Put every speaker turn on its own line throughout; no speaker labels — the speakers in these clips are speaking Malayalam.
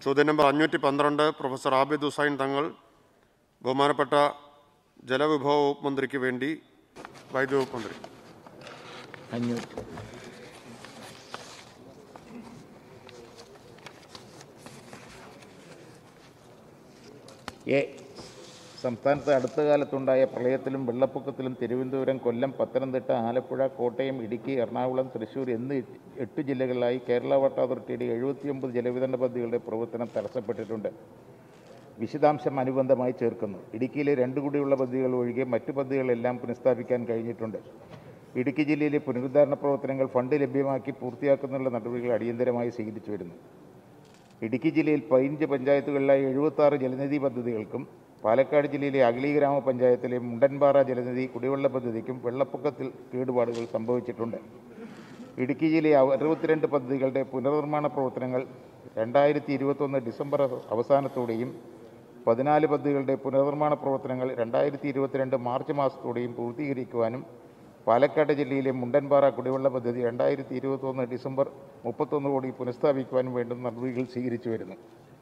ചോദ്യം നമ്പർ അഞ്ഞൂറ്റി പന്ത്രണ്ട് പ്രൊഫസർ ആബിദ് ഹുസൈൻ തങ്ങൾ ബഹുമാനപ്പെട്ട ജലവിഭവ വകുപ്പ് മന്ത്രിക്ക് വേണ്ടി വൈദ്യുതി വകുപ്പ് മന്ത്രി
അഞ്ഞൂറ്റി എ സംസ്ഥാനത്ത് അടുത്ത കാലത്തുണ്ടായ പ്രളയത്തിലും വെള്ളപ്പൊക്കത്തിലും തിരുവനന്തപുരം കൊല്ലം പത്തനംതിട്ട ആലപ്പുഴ കോട്ടയം ഇടുക്കി എറണാകുളം തൃശ്ശൂർ എന്നീ എട്ട് ജില്ലകളിലായി കേരള വാട്ടർ അതോറിറ്റിയുടെ എഴുപത്തിയൊമ്പത് ജലവിതരണ പദ്ധതികളുടെ പ്രവർത്തനം തടസ്സപ്പെട്ടിട്ടുണ്ട് വിശദാംശം അനുബന്ധമായി ചേർക്കുന്നു ഇടുക്കിയിലെ രണ്ട് കൂടിയുള്ള പദ്ധതികൾ ഒഴികെ മറ്റു പദ്ധതികളെല്ലാം പുനഃസ്ഥാപിക്കാൻ കഴിഞ്ഞിട്ടുണ്ട് ഇടുക്കി ജില്ലയിലെ പുനരുദ്ധാരണ പ്രവർത്തനങ്ങൾ ഫണ്ട് ലഭ്യമാക്കി പൂർത്തിയാക്കുന്നതിനുള്ള നടപടികൾ അടിയന്തരമായി സ്വീകരിച്ചു വരുന്നു ഇടുക്കി ജില്ലയിൽ പതിനഞ്ച് പഞ്ചായത്തുകളിലായി എഴുപത്തി ജലനിധി പദ്ധതികൾക്കും പാലക്കാട് ജില്ലയിലെ അഗളി ഗ്രാമപഞ്ചായത്തിലെ മുണ്ടൻപാറ ജലനിധി കുടിവെള്ള പദ്ധതിക്കും വെള്ളപ്പൊക്കത്തിൽ കേടുപാടുകൾ സംഭവിച്ചിട്ടുണ്ട് ഇടുക്കി ജില്ലയിലെ അറുപത്തിരണ്ട് പദ്ധതികളുടെ പുനർനിർമ്മാണ പ്രവർത്തനങ്ങൾ രണ്ടായിരത്തി ഇരുപത്തൊന്ന് ഡിസംബർ അവസാനത്തോടെയും പതിനാല് പദ്ധതികളുടെ പുനർനിർമ്മാണ പ്രവർത്തനങ്ങൾ രണ്ടായിരത്തി ഇരുപത്തിരണ്ട് മാർച്ച് മാസത്തോടെയും പൂർത്തീകരിക്കുവാനും പാലക്കാട് ജില്ലയിലെ മുണ്ടൻപാറ കുടിവെള്ള പദ്ധതി രണ്ടായിരത്തി ഇരുപത്തൊന്ന് ഡിസംബർ മുപ്പത്തൊന്ന് കോടി പുനഃസ്ഥാപിക്കുവാനും വേണ്ടുന്ന നടപടികൾ സ്വീകരിച്ചു വരുന്നു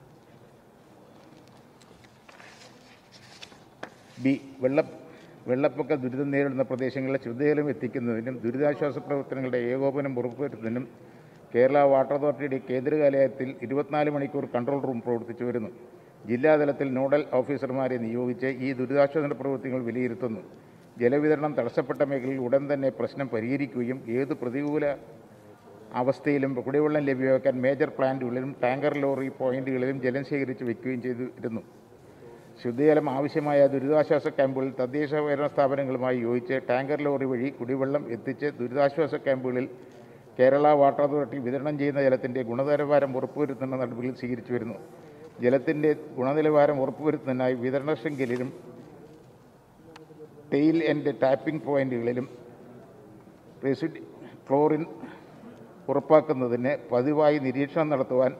ബി വെള്ള വെള്ളപ്പൊക്ക ദുരിതം നേരിടുന്ന പ്രദേശങ്ങളിലെ ശുദ്ധജലം എത്തിക്കുന്നതിനും ദുരിതാശ്വാസ പ്രവർത്തനങ്ങളുടെ ഏകോപനം ഉറപ്പുവരുത്തുന്നതിനും കേരള വാട്ടർ അതോറിറ്റിയുടെ കേന്ദ്രകാലയത്തിൽ ഇരുപത്തിനാല് മണിക്കൂർ കൺട്രോൾ റൂം പ്രവർത്തിച്ചു വരുന്നു ജില്ലാതലത്തിൽ നോഡൽ ഓഫീസർമാരെ നിയോഗിച്ച് ഈ ദുരിതാശ്വാസ പ്രവൃത്തികൾ വിലയിരുത്തുന്നു ജലവിതരണം തടസ്സപ്പെട്ട മേഖലയിൽ ഉടൻ തന്നെ പ്രശ്നം പരിഹരിക്കുകയും ഏത് പ്രതികൂല അവസ്ഥയിലും കുടിവെള്ളം ലഭ്യമാക്കാൻ മേജർ പ്ലാന്റുകളിലും ടാങ്കർ ലോറി പോയിന്റുകളിലും ജലം ശേഖരിച്ച് വയ്ക്കുകയും ചെയ്തിരുന്നു ശുദ്ധജലം ആവശ്യമായ ദുരിതാശ്വാസ ക്യാമ്പുകളിൽ തദ്ദേശ ഭരണ സ്ഥാപനങ്ങളുമായി യോജിച്ച് ടാങ്കർ ലോറി വഴി കുടിവെള്ളം എത്തിച്ച് ദുരിതാശ്വാസ ക്യാമ്പുകളിൽ കേരള വാട്ടർ അതോറിറ്റി വിതരണം ചെയ്യുന്ന ജലത്തിൻ്റെ ഗുണനിലവാരം ഉറപ്പുവരുത്തുന്ന നടപടികൾ സ്വീകരിച്ചു വരുന്നു ജലത്തിൻ്റെ ഗുണനിലവാരം ഉറപ്പുവരുത്തുന്നതിനായി വിതരണ ശൃംഖലയിലും ടെയിൽ ആൻഡ് ടാപ്പിംഗ് പോയിന്റുകളിലും റെസിഡ് ക്ലോറിൻ ഉറപ്പാക്കുന്നതിന് പതിവായി നിരീക്ഷണം നടത്തുവാൻ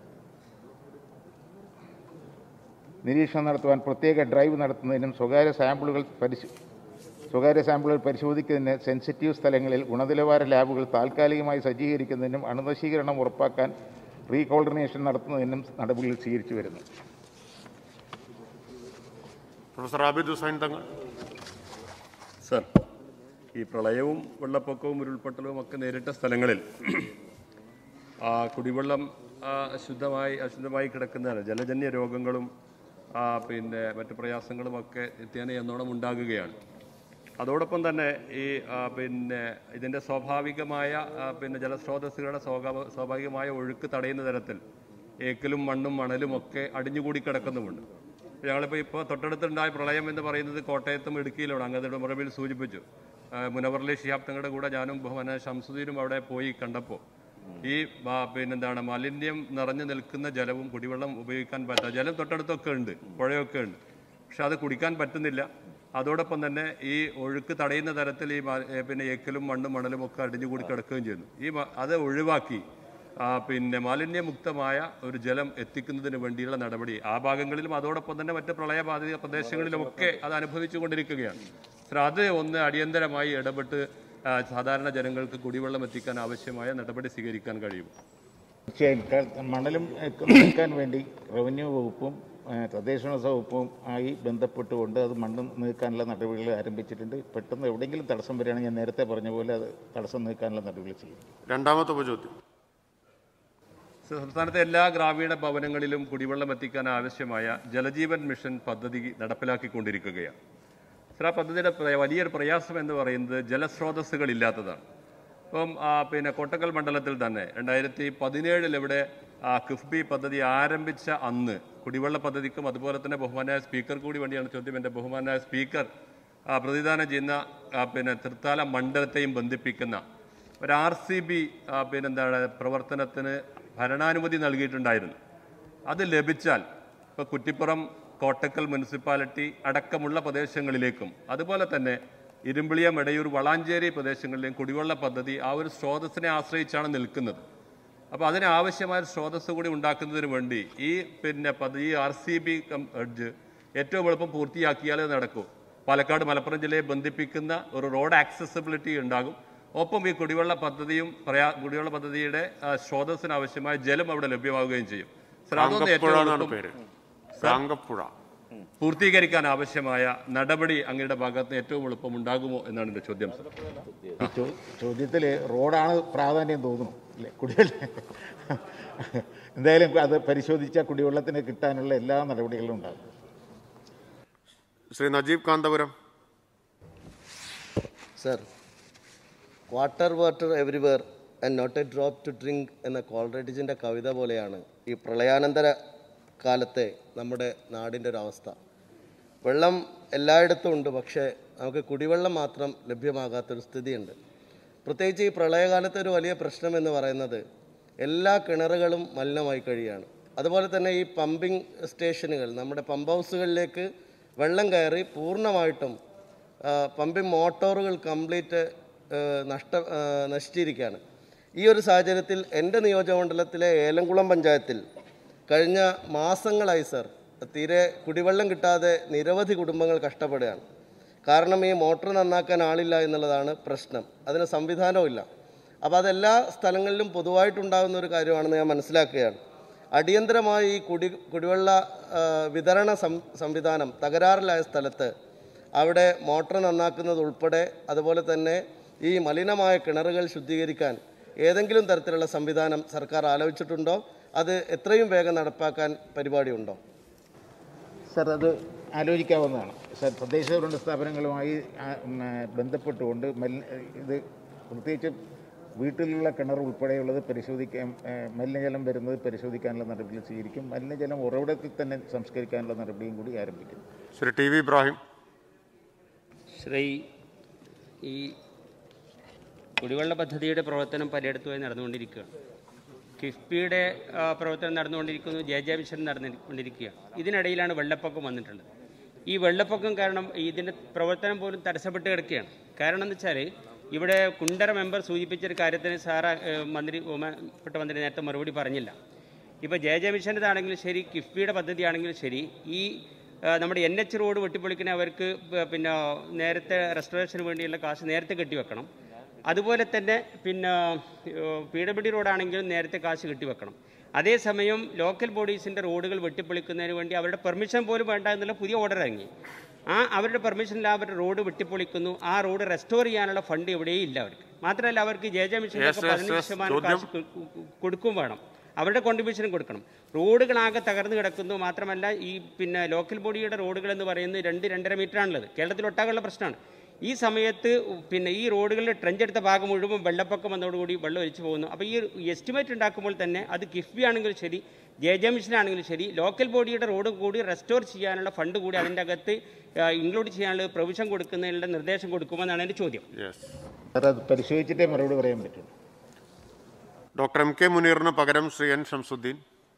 നിരീക്ഷണം നടത്തുവാൻ പ്രത്യേക ഡ്രൈവ് നടത്തുന്നതിനും സ്വകാര്യ സാമ്പിളുകൾ പരിശോ സ്വകാര്യ സാമ്പിളുകൾ പരിശോധിക്കുന്നതിന് സെൻസിറ്റീവ് സ്ഥലങ്ങളിൽ ഗുണനിലവാര ലാബുകൾ താൽക്കാലികമായി സജ്ജീകരിക്കുന്നതിനും അണുനശീകരണം ഉറപ്പാക്കാൻ റീകോർഡിനേഷൻ നടത്തുന്നതിനും നടപടികൾ സ്വീകരിച്ചു വരുന്നു
പ്രൊഫസർ ആബിദ് ഹുസൈൻ തങ്ങൾ
സർ ഈ പ്രളയവും വെള്ളപ്പൊക്കവും ഉരുൾപൊട്ടലും ഒക്കെ നേരിട്ട സ്ഥലങ്ങളിൽ ആ, കുടിവെള്ളം ആ, അശുദ്ധമായി അശുദ്ധമായി കിടക്കുന്നതാണ് ജലജന്യ രോഗങ്ങളും ആ, പിന്നെ മറ്റു പ്രയാസങ്ങളുമൊക്കെ നിത്യേന എന്നോണം ഉണ്ടാകുകയാണ് അതോടൊപ്പം തന്നെ ഈ ആ, പിന്നെ ഇതിൻ്റെ സ്വാഭാവികമായ ആ, പിന്നെ ജലസ്രോതസ്സുകളുടെ സ്വാഭാ- സ്വാഭാവികമായ ഒഴുക്ക് തടയുന്ന തരത്തിൽ ഏക്കലും മണ്ണും മണലും ഒക്കെ അടിഞ്ഞുകൂടി കിടക്കുന്നുമുണ്ട് ഞങ്ങളിപ്പോൾ ഇപ്പോൾ തൊട്ടടുത്തുണ്ടായ പ്രളയം എന്ന് പറയുന്നത് കോട്ടയത്തും ഇടുക്കിയിലുമാണ് അങ്ങനത്തെ മുറവിൽ സൂചിപ്പിച്ചു ആ, മുനവർലി ഷിഹാബ് തങ്ങളുടെ കൂടെ ഞാനും ബഹുമാന ഷംസുദ്ദീനും അവിടെ പോയി കണ്ടപ്പോൾ ഈ ആ, പിന്നെന്താണ് മാലിന്യം നിറഞ്ഞു നിൽക്കുന്ന ജലവും കുടിവെള്ളം ഉപയോഗിക്കാൻ പറ്റാത്ത ജലം തൊട്ടടുത്തൊക്കെ ഉണ്ട് പുഴയൊക്കെ ഉണ്ട് പക്ഷെ അത് കുടിക്കാൻ പറ്റുന്നില്ല അതോടൊപ്പം തന്നെ ഈ ഒഴുക്ക് തടയുന്ന തരത്തിൽ ഈ മാ- ഏ, പിന്നെ ഏക്കലും മണ്ണും മണലും ഒക്കെ അടിഞ്ഞുകൂടി കിടക്കുകയും ചെയ്യുന്നു ഈ മ- അത് ഒഴിവാക്കി ആ, പിന്നെ മാലിന്യമുക്തമായ ഒരു ജലം എത്തിക്കുന്നതിന് വേണ്ടിയുള്ള നടപടി ആ ഭാഗങ്ങളിലും അതോടൊപ്പം തന്നെ മറ്റ് പ്രളയബാധിത പ്രദേശങ്ങളിലുമൊക്കെ അത് അനുഭവിച്ചു കൊണ്ടിരിക്കുകയാണ് സർ അത് ഒന്ന് അടിയന്തരമായി ഇടപെട്ട് ആ, സാധാരണ ജനങ്ങൾക്ക് കുടിവെള്ളം എത്തിക്കാൻ ആവശ്യമായ നടപടി സ്വീകരിക്കാൻ കഴിയും
തീർച്ചയായും ക- മണലും ഒക്കെ നീക്കാൻ വേണ്ടി റവന്യൂ വകുപ്പും ആ, തദ്ദേശാഭരണ വകുപ്പും ആയി ബന്ധപ്പെട്ടുകൊണ്ട് അത് മണ്ണ് നീക്കാനുള്ള നടപടികൾ ആരംഭിച്ചിട്ടുണ്ട് പെട്ടെന്ന് എവിടെയെങ്കിലും തടസ്സം വരികയാണെങ്കിൽ ഞാൻ നേരത്തെ പറഞ്ഞ പോലെ അത് തടസ്സം നീക്കാനുള്ള നടപടികൾ ചെയ്യും
രണ്ടാമത്തെ ഉപചോദ്യം
സംസ്ഥാനത്തെ എല്ലാ ഗ്രാമീണ ഭവനങ്ങളിലും കുടിവെള്ളം എത്തിക്കാൻ ആവശ്യമായ ജലജീവൻ മിഷൻ പദ്ധതി നടപ്പിലാക്കിക്കൊണ്ടിരിക്കുകയാണ് സർ ആ പദ്ധതിയുടെ പ്ര- വലിയൊരു പ്രയാസം എന്ന് പറയുന്നത് ജലസ്രോതസ്സുകൾ ഇല്ലാത്തതാണ് ഇപ്പം ആ, പിന്നെ കോട്ടക്കൽ മണ്ഡലത്തിൽ തന്നെ രണ്ടായിരത്തി പതിനേഴിൽ ഇവിടെ ആ, കിഫ്ബി പദ്ധതി ആരംഭിച്ച അന്ന് കുടിവെള്ള പദ്ധതിക്കും അതുപോലെ തന്നെ ബഹുമാനായ സ്പീക്കർ കൂടി വേണ്ടിയാണ് ചോദ്യം എൻ്റെ ബഹുമാനായ സ്പീക്കർ ആ, പ്രതിദാനം ചെയ്യുന്ന ആ, പിന്നെ തൃത്താല മണ്ഡലത്തെയും ബന്ധിപ്പിക്കുന്ന ഒരു ആർ സി ബി പിന്നെന്താണ് പ്രവർത്തനത്തിന് ഭരണാനുമതി നൽകിയിട്ടുണ്ടായിരുന്നു അത് ലഭിച്ചാൽ ഇപ്പോൾ കുറ്റിപ്പുറം കോട്ടക്കൽ മുനിസിപ്പാലിറ്റി അടക്കമുള്ള പ്രദേശങ്ങളിലേക്കും അതുപോലെ തന്നെ ഇരുമ്പിളിയം എടയൂർ വളാഞ്ചേരി പ്രദേശങ്ങളിലെയും കുടിവെള്ള പദ്ധതി ആ ഒരു സ്രോതസ്സിനെ ആശ്രയിച്ചാണ് നിൽക്കുന്നത് അപ്പോൾ അതിന് ആവശ്യമായ ഒരു സ്രോതസ്സ് കൂടി ഉണ്ടാക്കുന്നതിന് വേണ്ടി ഈ പിന്നെ പദ്ധതി ആർ സി ബി എഡ്ജ് ഏറ്റവും എളുപ്പം പൂർത്തിയാക്കിയാലേ നടക്കൂ പാലക്കാട് മലപ്പുറം ജില്ലയെ ബന്ധിപ്പിക്കുന്ന ഒരു റോഡ് ആക്സസിബിലിറ്റി ഉണ്ടാകും ഒപ്പം ഈ കുടിവെള്ള പദ്ധതിയും പ്രയാ കുടിവെള്ള പദ്ധതിയുടെ ആ, സ്രോതസ്സിന് ആവശ്യമായ ജലം അവിടെ ലഭ്യമാവുകയും ചെയ്യും സർ അതൊന്ന്
കാങ്കപ്പുഴ
ഏറ്റവും
എന്നാണ്
എളുപ്പം
പേര് കാങ്കപ്പുഴ
പൂർത്തീകരിക്കാൻ ആവശ്യമായ നടപടി അങ്ങയുടെ ഭാഗത്ത് നിന്ന് ഏറ്റവും എളുപ്പം ഉണ്ടാകുമോ എന്നാണ് എൻ്റെ ചോദ്യം സർ
ഈ ചോ ചോദ്യത്തിൽ റോഡാണ് പ്രാധാന്യം തോന്നുന്നു അല്ലേ കുടിവെള്ളം എന്തായാലും അത് പരിശോധിച്ചാൽ കുടിവെള്ളത്തിന് കിട്ടാനുള്ള എല്ലാ നടപടികളും ഉണ്ടാകും
Shri Najeeb Kanthapuram
sir water water everywhere and not a drop to drink എന്ന കോൾറേഡിജിൻ്റെ കവിത പോലെയാണ് ഈ പ്രളയാനന്തര കാലത്തെ നമ്മുടെ നാടിൻ്റെ ഒരു അവസ്ഥ വെള്ളം എല്ലായിടത്തും ഉണ്ട് പക്ഷേ നമുക്ക് കുടിവെള്ളം മാത്രം ലഭ്യമാകാത്തൊരു സ്ഥിതിയുണ്ട് പ്രത്യേകിച്ച് ഈ പ്രളയകാലത്തെ ഒരു വലിയ പ്രശ്നം എന്ന് പറയുന്നത് എല്ലാ കിണറുകളും മലിനമായി കഴിയുകയാണ് അതുപോലെ തന്നെ ഈ പമ്പിംഗ് സ്റ്റേഷനുകൾ നമ്മുടെ പമ്പ് ഹൗസുകളിലേക്ക് വെള്ളം കയറി പൂർണ്ണമായിട്ടും ആ, പമ്പിംഗ് മോട്ടോറുകൾ കംപ്ലീറ്റ് ആ, നഷ്ട ആ, നശിച്ചിരിക്കുകയാണ് ഈ ഒരു സാഹചര്യത്തിൽ എൻ്റെ നിയോജകമണ്ഡലത്തിലെ ഏലംകുളം പഞ്ചായത്തിൽ കഴിഞ്ഞ മാസങ്ങളായി സർ തീരെ കുടിവെള്ളം കിട്ടാതെ നിരവധി കുടുംബങ്ങൾ കഷ്ടപ്പെടുകയാണ് കാരണം ഈ മോട്ടോർ നന്നാക്കാൻ ആളില്ല എന്നുള്ളതാണ് പ്രശ്നം അതിന് സംവിധാനവും ഇല്ല അപ്പോൾ അതെല്ലാ സ്ഥലങ്ങളിലും പൊതുവായിട്ടുണ്ടാകുന്ന ഒരു കാര്യമാണെന്ന് ഞാൻ മനസ്സിലാക്കുകയാണ് അടിയന്തരമായി ഈ കുടി കുടിവെള്ള ആ, വിതരണ സം സംവിധാനം തകരാറിലായ സ്ഥലത്ത് അവിടെ മോട്ടോർ നന്നാക്കുന്നത് ഉൾപ്പെടെ അതുപോലെ തന്നെ ഈ മലിനമായ കിണറുകൾ ശുദ്ധീകരിക്കാൻ ഏതെങ്കിലും തരത്തിലുള്ള സംവിധാനം സർക്കാർ ആലോചിച്ചിട്ടുണ്ടോ അത് എത്രയും വേഗം നടപ്പാക്കാൻ പരിപാടിയുണ്ടോ
സർ അത് ആലോചിക്കാവുന്നതാണ് സർ തദ്ദേശ ഭരണ സ്ഥാപനങ്ങളുമായി ആ, ഉം, ആ, ബന്ധപ്പെട്ടുകൊണ്ട് മലിന ഇത് പ്രത്യേകിച്ച് വീട്ടിലുള്ള കിണർ ഉൾപ്പെടെയുള്ളത് പരിശോധിക്കാൻ ആ, മലിനജലം വരുന്നത് പരിശോധിക്കാനുള്ള നടപടികൾ സ്വീകരിക്കും മലിനജലം ഉറവിടത്തിൽ തന്നെ സംസ്കരിക്കാനുള്ള നടപടിയും കൂടി ആരംഭിക്കും
ശ്രീ ടി വി ഇബ്രാഹിം
ശ്രീ ഈ കുടിവെള്ള പദ്ധതിയുടെ പ്രവർത്തനം പലയിടത്തുമായി നടന്നുകൊണ്ടിരിക്കുകയാണ് കിഫ്ബിയുടെ ആ, പ്രവർത്തനം നടന്നുകൊണ്ടിരിക്കുന്നു ജെ ജെ മിഷൻ നടന്നുകൊണ്ടിരിക്കുകയാണ് ഇതിനിടയിലാണ് വെള്ളപ്പൊക്കം വന്നിട്ടുള്ളത് ഈ വെള്ളപ്പൊക്കം കാരണം ഇതിൻ്റെ പ്രവർത്തനം പോലും തടസ്സപ്പെട്ട് കിടക്കുകയാണ് കാരണം എന്ന് വെച്ചാൽ ഇവിടെ കുണ്ടറ മെമ്പർ സൂചിപ്പിച്ചൊരു കാര്യത്തിന് സാറ ഏഹ്, മന്ത്രി ബഹുമാനപ്പെട്ട മന്ത്രി നേരത്തെ മറുപടി പറഞ്ഞില്ല ഇപ്പോൾ ജെ ജെ മിഷൻ്റെതാണെങ്കിലും ശരി കിഫ്ബിയുടെ പദ്ധതിയാണെങ്കിലും ശരി ഈ ആ, നമ്മുടെ എൻ എച്ച് റോഡ് വെട്ടിപ്പൊളിക്കുന്ന അവർക്ക് പ- പിന്നെ നേരത്തെ റെസ്റ്റോറേഷന് വേണ്ടിയുള്ള കാശ് നേരത്തെ കെട്ടിവെക്കണം അതുപോലെ തന്നെ പിന്നെ പി ഡബ്ല്യു ഡി റോഡാണെങ്കിലും നേരത്തെ കാശ് കെട്ടിവെക്കണം അതേസമയം ലോക്കൽ ബോഡീസിൻ്റെ റോഡുകൾ വെട്ടിപ്പൊളിക്കുന്നതിന് വേണ്ടി അവരുടെ പെർമിഷൻ പോലും വേണ്ട എന്നുള്ള പുതിയ ഓർഡർ ഇറങ്ങി ആ അവരുടെ പെർമിഷനിൽ അവരുടെ റോഡ് വെട്ടിപ്പൊളിക്കുന്നു ആ റോഡ് റെസ്റ്റോർ ചെയ്യാനുള്ള ഫണ്ട് എവിടെയും ഇല്ല അവർക്ക് മാത്രമല്ല അവർക്ക് J J mission
Yes, yes,
പതിനഞ്ച്
yes.
ശതമാനം
ചോദ്യം.
കാശ് കൊ- കൊ- കൊടുക്കും വേണം അവരുടെ കോൺട്രിബ്യൂഷനും കൊടുക്കണം റോഡുകളാകെ തകർന്നു കിടക്കുന്നു മാത്രമല്ല ഈ പിന്നെ ലോക്കൽ ബോഡിയുടെ റോഡുകൾ എന്ന് പറയുന്നത് രണ്ട് രണ്ടര മീറ്റർ ആണുള്ളത് കേരളത്തിൽ ഒട്ടാകുള്ള പ്രശ്നമാണ് ഈ സമയത്ത് പിന്നെ ഈ റോഡുകളിൽ ട്രെഞ്ച് എടുത്ത ഭാഗം മുഴുവൻ വെള്ളപ്പൊക്കം വന്നതോടുകൂടി വെള്ളം ഒലിച്ചു പോകുന്നു അപ്പോൾ ഈ എസ്റ്റിമേറ്റ് ഉണ്ടാക്കുമ്പോൾ തന്നെ അത് കിഫ്ബി ആണെങ്കിലും ശരി ജെ ജെ മിഷൻ ആണെങ്കിലും ശരി ലോക്കൽ ബോഡിയുടെ റോഡ് കൂടി റെസ്റ്റോർ ചെയ്യാനുള്ള ഫണ്ട് കൂടി അതിൻ്റെ അകത്ത് ഇൻക്ലൂഡ് ചെയ്യാനുള്ള പ്രൊവിഷൻ കൊടുക്കുന്നതിനുള്ള നിർദ്ദേശം കൊടുക്കുമെന്നാണ് എൻ്റെ ചോദ്യം
യെസ്
സർ അത് പരിശോധിച്ചിട്ടേ മറുപടി പറയാൻ പറ്റുള്ളൂ
ഡോക്ടർ എം കെ മുനീറിന് പകരം ശ്രീ എൻ ഷംസുദ്ദീൻ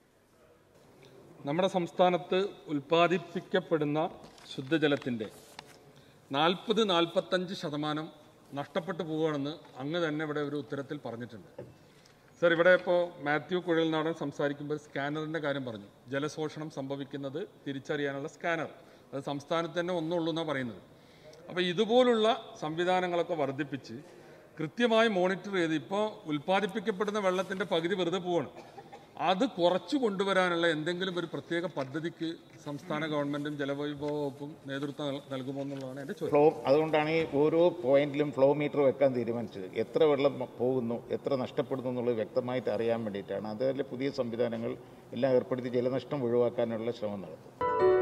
നമ്മുടെ സംസ്ഥാനത്ത് ഉൽപ്പാദിപ്പിക്കപ്പെടുന്ന ശുദ്ധജലത്തിൻ്റെ നാൽപ്പത് നാൽപ്പത്തഞ്ച് ശതമാനം നഷ്ടപ്പെട്ടു പോവുകയാണെന്ന് അങ്ങ് തന്നെ ഇവിടെ ഒരു ഉത്തരത്തിൽ പറഞ്ഞിട്ടുണ്ട് സർ ഇവിടെ ഇപ്പോൾ മാത്യു കുഴൽനാടൻ സംസാരിക്കുമ്പോൾ സ്കാനറിൻ്റെ കാര്യം പറഞ്ഞു ജലശോഷണം സംഭവിക്കുന്നത് തിരിച്ചറിയാനുള്ള സ്കാനർ അത് സംസ്ഥാനത്ത് തന്നെ ഒന്നുള്ളൂ എന്നാണ് പറയുന്നത് അപ്പോൾ ഇതുപോലുള്ള സംവിധാനങ്ങളൊക്കെ വർദ്ധിപ്പിച്ച് കൃത്യമായി മോണിറ്റർ ചെയ്ത് ഇപ്പോൾ ഉൽപ്പാദിപ്പിക്കപ്പെടുന്ന വെള്ളത്തിൻ്റെ പകുതി വെറുതെ പോവാണ് അത് കുറച്ചു കൊണ്ടുവരാനുള്ള എന്തെങ്കിലും ഒരു പ്രത്യേക പദ്ധതിക്ക് സംസ്ഥാന ഗവൺമെൻറ്റും ജലവൈഭവ വകുപ്പും നേതൃത്വം നൽ- നൽകുമോ എന്നുള്ളതാണ് എൻ്റെ ചോദ്യം
ഫ്ലോ അതുകൊണ്ടാണ് ഈ ഓരോ പോയിന്റിലും ഫ്ലോ മീറ്റർ വെക്കാൻ തീരുമാനിച്ചത് എത്ര വെള്ളം പോകുന്നു എത്ര നഷ്ടപ്പെടുന്നു എന്നുള്ളത് വ്യക്തമായിട്ട് അറിയാൻ വേണ്ടിയിട്ടാണ് അതിൽ പുതിയ സംവിധാനങ്ങൾ എല്ലാം ഏർപ്പെടുത്തി ജലനഷ്ടം ഒഴിവാക്കാനുള്ള ശ്രമം നടത്തും